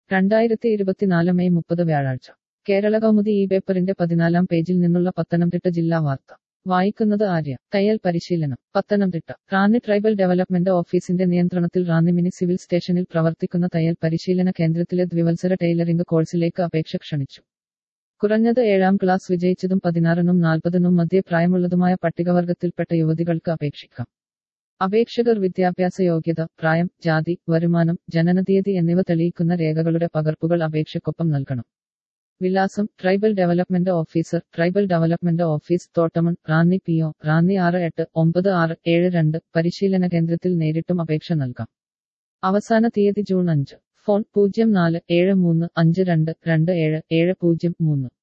രണ്ടായിരത്തി ഇരുപത്തിനാല് മെയ് മുപ്പത് വ്യാഴാഴ്ച കേരള കൗമുദി ഈ പേപ്പറിന്റെ പതിനാലാം പേജിൽ നിന്നുള്ള പത്തനംതിട്ട ജില്ലാ വാർത്ത വായിക്കുന്നത് ആര്യ തയ്യൽ പരിശീലനം പത്തനംതിട്ട റാന്നി ട്രൈബൽ ഡെവലപ്മെന്റ് ഓഫീസിന്റെ നിയന്ത്രണത്തിൽ റാന്നി മിനി സിവിൽ സ്റ്റേഷനിൽ പ്രവർത്തിക്കുന്ന തയ്യൽ പരിശീലന കേന്ദ്രത്തിലെ ദ്വിവത്സര ടൈലറിംഗ് കോഴ്സിലേക്ക് അപേക്ഷ ക്ഷണിച്ചു കുറഞ്ഞത് ഏഴാം ക്ലാസ് വിജയിച്ചതും പതിനാറിനും നാൽപ്പതിനും മധ്യേ പ്രായമുള്ളതുമായ പട്ടികവർഗത്തിൽപ്പെട്ട യുവതികൾക്ക് അപേക്ഷിക്കാം അപേക്ഷകർ വിദ്യാഭ്യാസ യോഗ്യത പ്രായം ജാതി വരുമാനം ജനനതീയതി എന്നിവ തെളിയിക്കുന്ന രേഖകളുടെ പകർപ്പുകൾ അപേക്ഷയ്ക്കൊപ്പം നൽകണം വിലാസം tribal development officer tribal development office Thottamon Ranni P O Ranni ആറ് എട്ട് ഒമ്പത് ആറ് ഏഴ് രണ്ട് പരിശീലന കേന്ദ്രത്തിൽ നേരിട്ടും അപേക്ഷ നൽകാം അവസാന തീയതി ജൂൺ അഞ്ച് ഫോൺ പൂജ്യം നാല് ഏഴ് മൂന്ന് അഞ്ച് രണ്ട് രണ്ട് ഏഴ് ഏഴ് പൂജ്യം മൂന്ന്